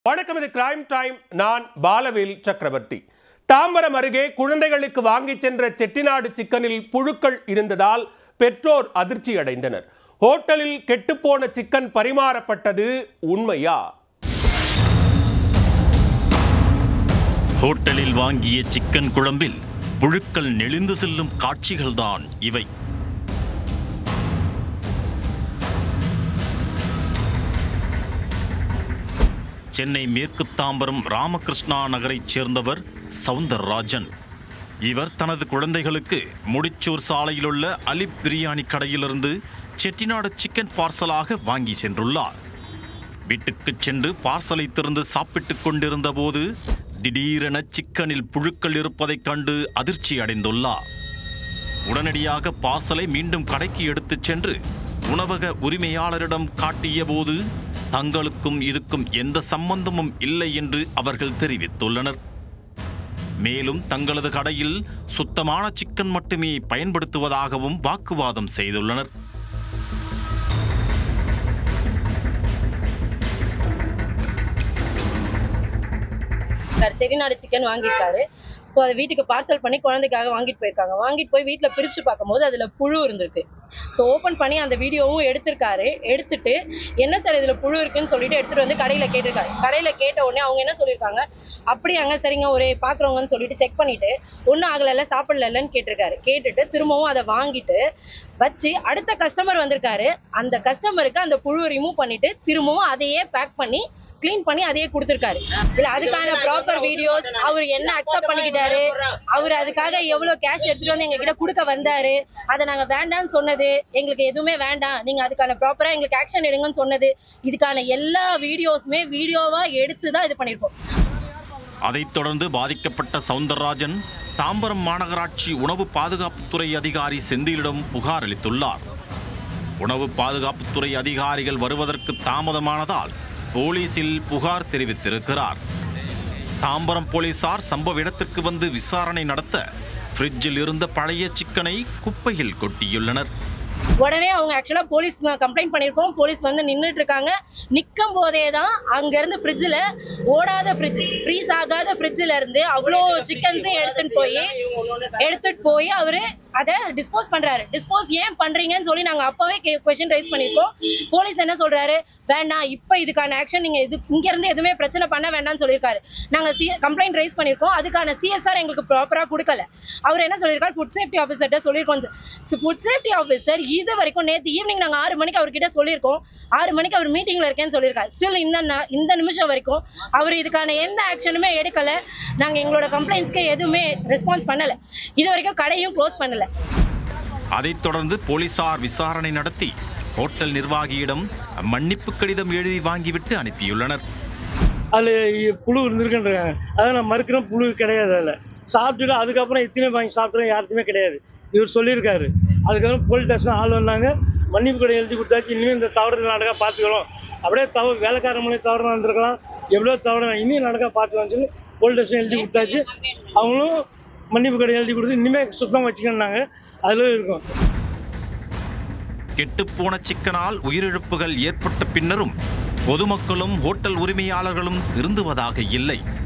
வணக்கம் இது crime time நான் பாலவேல் சக்கரவர்த்தி தாம்பரம் அருகே குழந்தைகளுக்கு வாங்கிச் சென்ற செட்டிநாடு சிக்கனில் புழுக்கள் இருந்ததால் பெற்றோர் அதிர்ச்சி அடைந்தனர் ஹோட்டலில் கெட்டுப்போன சிக்கன் பரிமாறப்பட்டது உண்மையா ஹோட்டலில் வாங்கிய சிக்கன் குழம்பில் புழுக்கள் நெளிந்து செல்லும் காட்சிகள்தான் இவை சென்னை மேற்கு தாம்பரம் ராமகிருஷ்ணா நகரைச் சேர்ந்தவர் சவுந்தரராஜன் இவர் தனது குழந்தைகளுக்கு முடிச்சூர் சாலையிலுள்ள அலிப் பிரியாணி கடையிலிருந்து செட்டிநாடு சிக்கன் பார்சலாக வாங்கி சென்றுள்ளார் வீட்டுக்கு சென்று பார்சலை திறந்து சாப்பிட்டுக் கொண்டிருந்த போது திடீரென சிக்கனில் புழுக்கள் இருப்பதைக் கண்டு அதிர்ச்சி அடைந்துள்ளார் உடனடியாக பார்சலை மீண்டும் கடைக்கு எடுத்துச் சென்று உணவக உரிமையாளரிடம் காட்டிய போது தங்களுக்கும் இருக்கும் எந்த சம்பந்தமும் இல்லை என்று அவர்கள் தெரிவித்துள்ளனர் மேலும் தங்களது கடையில் சுத்தமான சிக்கன் மட்டுமே பயன்படுத்துவதாகவும் வாக்குவாதம் செய்துள்ளனர் சார் செட்டிநாடு சிக்கன் வாங்கியிருக்காரு ஸோ அதை வீட்டுக்கு பார்சல் பண்ணி குழந்தைக்காக வாங்கிட்டு போயிருக்காங்க வாங்கிட்டு போய் வீட்டில் பிரித்து பார்க்கும்போது அதில் புழு இருந்திருக்கு ஸோ ஓப்பன் பண்ணி அந்த வீடியோவும் எடுத்திருக்காரு எடுத்துட்டு என்ன சார் இதில் புழு இருக்குன்னு சொல்லிட்டு எடுத்துட்டு வந்து கடையில் கேட்டிருக்காரு கடையில் கேட்ட உடனே அவங்க என்ன சொல்லியிருக்காங்க அப்படியாங்க சரிங்க ஒரே பார்க்குறவங்கன்னு சொல்லிட்டு செக் பண்ணிட்டு ஒன்றும் ஆகலைல்ல சாப்பிடலன்னு கேட்டிருக்காரு கேட்டுட்டு திரும்பவும் அதை வாங்கிட்டு வச்சு அடுத்த கஸ்டமர் வந்திருக்காரு அந்த கஸ்டமருக்கு அந்த புழு ரிமூவ் பண்ணிட்டு திரும்பவும் அதையே பேக் பண்ணி க்ளீன் பண்ணி அதையே கொடுத்துருக்காரு இல்ல அதுக்கான ப்ராப்பர் வீடியோஸ் அவர் என்ன அக்செப்ட் பண்ணிக்கிட்டாரு அவர் அதுக்காக எவ்வளவு கேஷ் எடுத்துட்டு வந்து எங்க கிட்ட கொடுக்க வந்தாரு அதை நாங்க வேண்டாம்னு சொன்னது எங்களுக்கு எதுவுமே வேண்டாம் நீங்க அதுக்கான ப்ராப்பரா எங்களுக்கு ஆக்ஷன் எடுங்கன்னு சொன்னது இதுக்கான எல்லா வீடியோஸுமே வீடியோவா எடுத்து தான் இது பண்ணிருப்போம் அதைத் தொடர்ந்து பாதிக்கப்பட்ட சவுந்தரராஜன் தாம்பரம் மாநகராட்சி உணவு பாதுகாப்புத்துறை அதிகாரி செந்திலிடம் புகார் அளித்துள்ளார் உணவு பாதுகாப்புத்துறை அதிகாரிகள் வருவதற்கு தாமதமானதால் போலீசில் புகார் தெரிவித்திருக்கிறார் தாம்பரம் போலீசார் சம்பவ இடத்திற்கு வந்து விசாரணை நடத்த ஃப்ரிட்ஜில் இருந்த பழைய சிக்கனை குப்பையில் கொட்டியுள்ளனர் உடனே அவங்க ஆக்சுவலா போலீஸ் கம்ப்ளைண்ட் பண்ணியிருக்கோம் போலீஸ் வந்து நின்றுட்டு இருக்காங்க நிற்கும் போதே தான் அங்க இருந்து ஃப்ரிட்ஜில் ஓடாத ஃப்ரிட்ஜ் ஃப்ரீஸ் ஆகாத ஃப்ரிட்ஜில் இருந்து அவ்வளோ சிக்கன்ஸையும் எடுத்துட்டு போய் எடுத்துட்டு போய் அவரு அதை டிஸ்போஸ் பண்றாரு டிஸ்போஸ் ஏன் பண்றீங்கன்னு சொல்லி நாங்க அப்பவே கொஸ்டின் ரைஸ் பண்ணிருக்கோம் போலீஸ் என்ன சொல்றாரு வேண்டாம் இப்போ இதுக்கான ஆக்ஷன் நீங்க இது இங்க இருந்து எதுவுமே பிரச்சனை பண்ண வேண்டாம்னு சொல்லியிருக்காரு நாங்க சி கம்ப்ளைண்ட் ரைஸ் பண்ணிருக்கோம் அதுக்கான சிஎஸ்ஆர் எங்களுக்கு ப்ராப்பரா கொடுக்கல அவர் என்ன சொல்லியிருக்காரு ஃபுட் சேஃப்டி ஆஃபீஸர்கிட்ட சொல்லியிருக்கோம் ஃபுட் சேஃப்டி ஆஃபீஸர் இது வரைக்கும் நேற்று ஈவினிங் நாங்க ஆறு மணிக்கு அவர்கிட்ட சொல்லியிருக்கோம் ஆறு மணிக்கு அவர் மீட்டிங்ல இருக்கேன்னு சொல்லியிருக்காரு ஸ்டில் இந்த ந- இந்த நிமிஷம் வரைக்கும் அவர் இதுக்கான எந்த ஆக்ஷனுமே எடுக்கல நாங்க எங்களோட கம்ப்ளைண்ட்ஸ்க்கு எதுவுமே ரெஸ்பான்ஸ் பண்ணல இது வரைக்கும் கடையும் க்ளோஸ் பண்ணல அதைத் தொடர்ந்து போலீசார் விசாரணை நடத்தி ஹோட்டல் நிர்வாகியிடம் மன்னிப்பு கடிதம் எழுதி வாங்கிவிட்டு அனுப்பியுள்ளனர் அதில் புழு இருந்திருக்குன்றாங்க அதை நான் மறுக்கிறேன் புழு கிடையாது அதில் சாப்பிட்டுட்டு அதுக்கப்புறம் இத்தனை வாங்கி சாப்பிட்றோம் யாருக்குமே கிடையாது இவர் சொல்லியிருக்காரு அதுக்கப்புறம் போலீஸ் ஸ்டேஷன் ஆள் வந்தாங்க மன்னிப்பு கடை எழுதி கொடுத்தாச்சு இனிமேல் இந்த தவறு நடக்கா பார்த்துக்கிறோம் அப்படியே தவறு வேலைக்கார மொழி தவறு நடந்திருக்கலாம் எவ்வளோ தவறு இனியும் நடக்கா பார்த்துக்கலாம்னு சொல்லி போலீஸ் ஸ்டேஷன் எழுதி கொடுத்தாச்சு அவங்களும் மன்னிப்பு கடை எழுதி கொடுத்து இனிமேல் சுத்தம் வச்சுக்கணுன்னாங்க அதில் இருக்கும் கெட்டுப்போன சிக்கனால் உயிரிழப்புகள் ஏற்பட்ட பின்னரும் பொதுமக்களும் ஹோட்டல் உரிமையாளர்களும் திருந்துவதாக இல்லை